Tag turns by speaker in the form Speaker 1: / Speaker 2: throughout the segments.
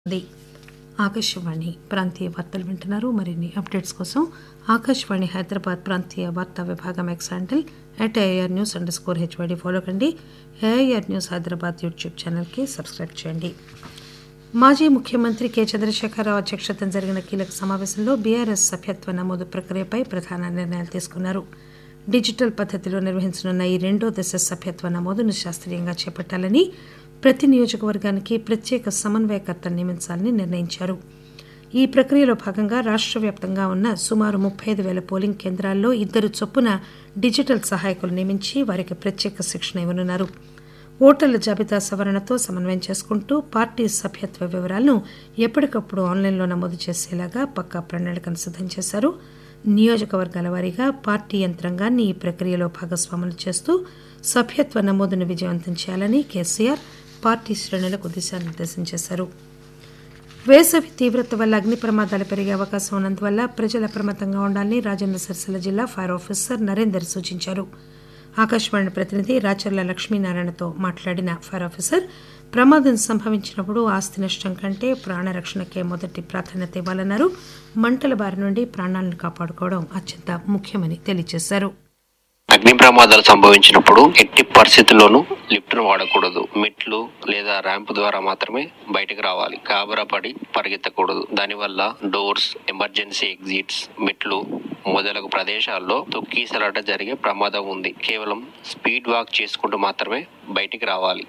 Speaker 1: ఉంది ఆకాశవాణి ప్రాంతీయ వార్తలు వింటున్నారు మరిన్ని అప్డేట్స్ కోసం ఆకాశవాణి హైదరాబాద్ ప్రాంతీయ వార్తా విభాగం X handle at AR news underscore HYD follow కండి ఏఐఆర్ న్యూస్ హైదరాబాద్ యూట్యూబ్ ఛానల్కి సబ్స్క్రైబ్ చేయండి మాజీ ముఖ్యమంత్రి కె చంద్రశేఖరరావు అధ్యక్షతన జరిగిన కీలక సమావేశంలో బీఆర్ఎస్ సభ్యత్వ నమోదు ప్రక్రియపై ప్రధాన నిర్ణయాలు తీసుకున్నారు డిజిటల్ పద్దతిలో నిర్వహించనున్న ఈ రెండో దశ సభ్యత్వ నమోదును శాస్త్రీయంగా చేపట్టాలని ప్రతి నియోజకవర్గానికి ప్రత్యేక సమన్వయకర్తను నియమించాలని నిర్ణయించారు ఈ ప్రక్రియలో భాగంగా రాష్ట్ర వ్యాప్తంగా ఉన్న సుమారు ముప్పై ఐదు వేల పోలింగ్ కేంద్రాల్లో ఇద్దరు చొప్పున డిజిటల్ సహాయకులు నియమించి వారికి ప్రత్యేక శిక్షణ ఇవ్వనున్నారు ఓటర్ల జాబితా సవరణతో సమన్వయం చేసుకుంటూ పార్టీ సభ్యత్వ వివరాలను ఎప్పటికప్పుడు ఆన్లైన్లో నమోదు చేసేలాగా పక్కా ప్రణాళికను సిద్దం చేశారు నియోజకవర్గాల వారీగా పార్టీ యంత్రాంగాన్ని ఈ ప్రక్రియలో భాగస్వాములు చేస్తూ సభ్యత్వ నమోదును విజయవంతం చేయాలని కేసీఆర్ పార్టీ శ్రేణులకు దిశానిర్దేశం చేశారు వేసవి తీవ్రత వల్ల అగ్ని ప్రమాదాలు పెరిగే అవకాశం ఉన్నందువల్ల ప్రజలు అప్రమత్తంగా ఉండాలని రాజన్న సిరిసిల్ల జిల్లా ఫైర్ ఆఫీసర్ నరేందర్ సూచించారు ఆకాశవాణి ప్రతినిధి రాచర్ల లక్ష్మీనారాయణతో మాట్లాడిన ఫైర్ ఆఫీసర్ ప్రమాదం సంభవించినప్పుడు ఆస్తి నష్టం కంటే ప్రాణరక్షణకే మొదటి ప్రాధాన్యత ఇవ్వాలన్నారు మంటల బారి నుండి ప్రాణాలను కాపాడుకోవడం అత్యంత ముఖ్యమని తెలియజేశారు
Speaker 2: అగ్ని ప్రమాదాలు సంభవించినప్పుడు ఎట్టి పరిస్థితుల్లోనూ లిఫ్ట్ ను వాడకూడదు మెట్లు లేదా ర్యాంప్ ద్వారా మాత్రమే బయటకు రావాలి కాబరా పడి పరిగెత్తకూడదు దానివల్ల డోర్స్ ఎమర్జెన్సీ ఎగ్జిట్స్ మెట్లు మొదలగు ప్రదేశాల్లో తొక్కీసలాట జరిగే ప్రమాదం ఉంది కేవలం స్పీడ్ వాక్ చేసుకుంటూ మాత్రమే బయటికి రావాలి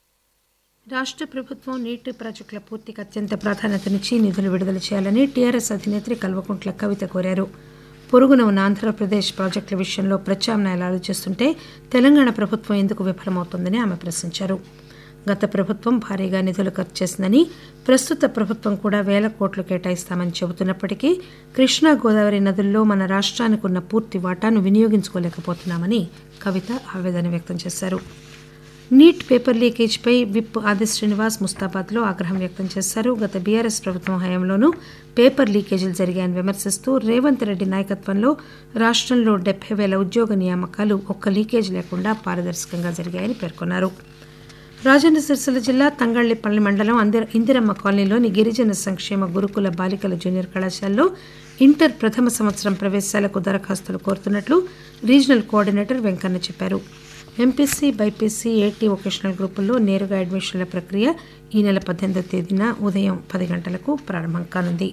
Speaker 1: రాష్ట్ర ప్రభుత్వం నీటి ప్రాజెక్టుల పూర్తికి అత్యంత ప్రాధాన్యతనిచ్చి నిధులు విడుదల చేయాలని టీఆర్ఎస్ అధినేత్రి కల్వకుంట్ల కవిత కోరారు పొరుగున ఉన్న ఆంధ్రప్రదేశ్ ప్రాజెక్టుల విషయంలో ప్రత్యామ్నాయాలు ఆలోచిస్తుంటే తెలంగాణ ప్రభుత్వం ఎందుకు విఫలమవుతోందని ఆమె ప్రశ్నించారు గత ప్రభుత్వం భారీగా నిధులు ఖర్చు చేసిందని ప్రస్తుత ప్రభుత్వం కూడా వేల కోట్లు కేటాయిస్తామని చెబుతున్నప్పటికీ కృష్ణా గోదావరి నదుల్లో మన రాష్ట్రానికి ఉన్న పూర్తి వాటాను వినియోగించుకోలేకపోతున్నామని కవిత ఆవేదన వ్యక్తం చేశారు నీట్ పేపర్ లీకేజ్పై విప్ ఆది శ్రీనివాస్ ముస్తాబాద్లో ఆగ్రహం వ్యక్తం చేశారు గత బీఆర్ఎస్ ప్రభుత్వం హయాంలోనూ పేపర్ లీకేజీలు జరిగాయని విమర్శిస్తూ రేవంత్ రెడ్డి నాయకత్వంలో రాష్ట్రంలో డెబ్బై వేల ఉద్యోగ నియామకాలు ఒక్క లీకేజ్ లేకుండా పారదర్శకంగా జరిగాయని పేర్కొన్నారు రాజన్న సిరిసిల్ల జిల్లా తంగళ్లపల్లి మండలం అందిర ఇందిరమ్మ కాలనీలోని గిరిజన సంక్షేమ గురుకుల బాలికల జూనియర్ కళాశాలలో ఇంటర్ ప్రథమ సంవత్సరం ప్రవేశాలకు దరఖాస్తులు కోరుతున్నట్లు రీజనల్ కోఆర్డినేటర్ వెంకన్న చెప్పారు ఎంపీసీ బైపీసీ ఏటీ వొకేషనల్ గ్రూపుల్లో నేరుగా అడ్మిషన్ల ప్రక్రియ ఈ నెల పద్దెనిమిదో తేదీన ఉదయం పది గంటలకు ప్రారంభం కానుంది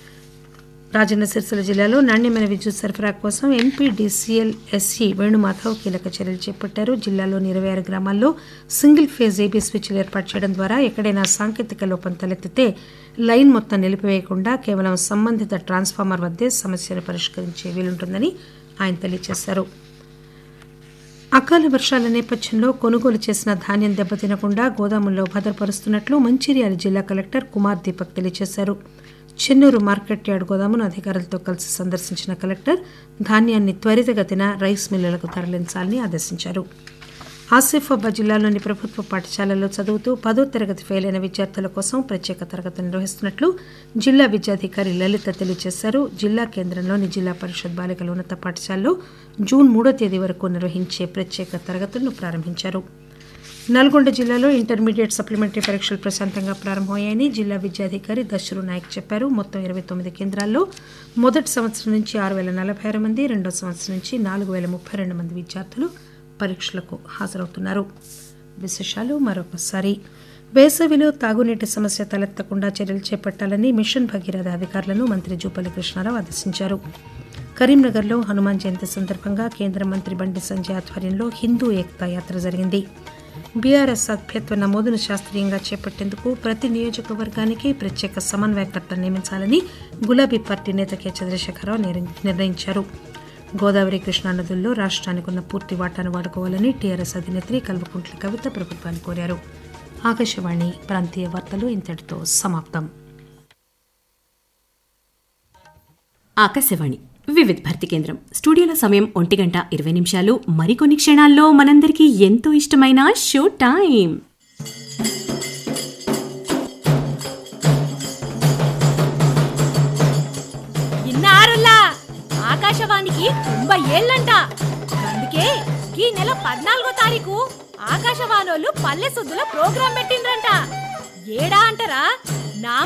Speaker 1: రాజన్న సిరిసిల్ల జిల్లాలో నాణ్యమైన విద్యుత్ సరఫరా కోసం ఎంపీడీసీఎల్ ఎస్ఈ వేణుమాధవ్ కీలక చర్యలు చేపట్టారు జిల్లాలోని ఇరవై ఆరు గ్రామాల్లో సింగిల్ ఫేజ్ ఏబీ స్విచ్లు ఏర్పాటు చేయడం ద్వారా ఎక్కడైనా సాంకేతిక లోపం తలెత్తితే లైన్ మొత్తం నిలిపివేయకుండా కేవలం సంబంధిత ట్రాన్స్ఫార్మర్ వద్దే సమస్యను పరిష్కరించే వీలుంటుందని ఆయన తెలియజేశారు అకాల వర్షాల నేపథ్యంలో కొనుగోలు చేసిన ధాన్యం దెబ్బతినకుండా గోదాముల్లో భద్రపరుస్తున్నట్లు మంచిర్యాల జిల్లా కలెక్టర్ కుమార్ దీపక్ తెలియజేశారు చెన్నూరు మార్కెట్ యార్డ్ గోదామును అధికారులతో కలిసి సందర్శించిన కలెక్టర్ ధాన్యాన్ని త్వరితగతిన రైస్ మిల్లులకు తరలించాలని ఆదేశించారు ఆసిఫాబాద్ జిల్లాలోని ప్రభుత్వ పాఠశాలల్లో చదువుతూ పదో తరగతి ఫెయిల్ అయిన విద్యార్థుల కోసం ప్రత్యేక తరగతులు నిర్వహిస్తున్నట్లు జిల్లా విద్యాధికారి లలిత తెలియజేశారు జిల్లా కేంద్రంలోని జిల్లా పరిషత్ బాలికల ఉన్నత పాఠశాలలో జూన్ మూడో తేదీ వరకు నిర్వహించే ప్రత్యేక తరగతులను ప్రారంభించారు నల్గొండ జిల్లాలో ఇంటర్మీడియట్ సప్లిమెంటరీ పరీక్షలు ప్రశాంతంగా ప్రారంభమయ్యాయని జిల్లా విద్యాధికారి దశరు నాయక్ చెప్పారు మొత్తం ఇరవై తొమ్మిది కేంద్రాల్లో మొదటి సంవత్సరం నుంచి ఆరు వేల నలభై ఆరు మంది రెండో సంవత్సరం నుంచి నాలుగు వేల ముప్పై రెండు మంది విద్యార్థులు పరీక్షలకు హాజరవుతున్నారు విశేషాలు మరొకసారి వేసవిలో తాగునీటి సమస్య తలెత్తకుండా చర్యలు చేపట్టాలని మిషన్ భగీరథ అధికారులను మంత్రి జూపల్లి కృష్ణారావు ఆదేశించారు కరీంనగర్లో హనుమాన్ జయంతి సందర్భంగా కేంద్ర మంత్రి బండి సంజయ్ ఆధ్వర్యంలో హిందూ ఏక్తా యాత్ర జరిగింది బీఆర్ఎస్ సభ్యత్వ నమోదును శాస్త్రీయంగా చేపట్టేందుకు ప్రతి నియోజకవర్గానికి ప్రత్యేక సమన్వయకర్త నియమించాలని గులాబీ పార్టీ నేత కె చంద్రశేఖరరావు నిర్ణయించారు గోదావరి కృష్ణా నదుల్లో రాష్ట్రానికి ఉన్న పూర్తి వాటాను వాడుకోవాలని టీఆర్ఎస్ అధినేత్రి కల్వకుంట్ల కవిత ప్రభుత్వాన్ని కోరారు ఆకాశవాణి ప్రాంతీయ వార్తలు ఇంతటితో సమాప్తం
Speaker 3: ఆకాశవాణి వివిధ భర్తి కేంద్రం స్టూడియోలో సమయం ఒంటి గంట ఇరవై నిమిషాలు మరికొన్ని క్షణాల్లో మనందరికీ ఎంతో ఇష్టమైన షో టైం
Speaker 4: ఇన్నారులా ఆకాశవాణికి తొంభై ఏళ్ళంట అందుకే ఈ నెల పద్నాలుగో తారీఖు ఆకాశవాణోళ్ళు పల్లె సుద్దుల ప్రోగ్రాం పెట్టిండ్రంట ఏడా అంటారా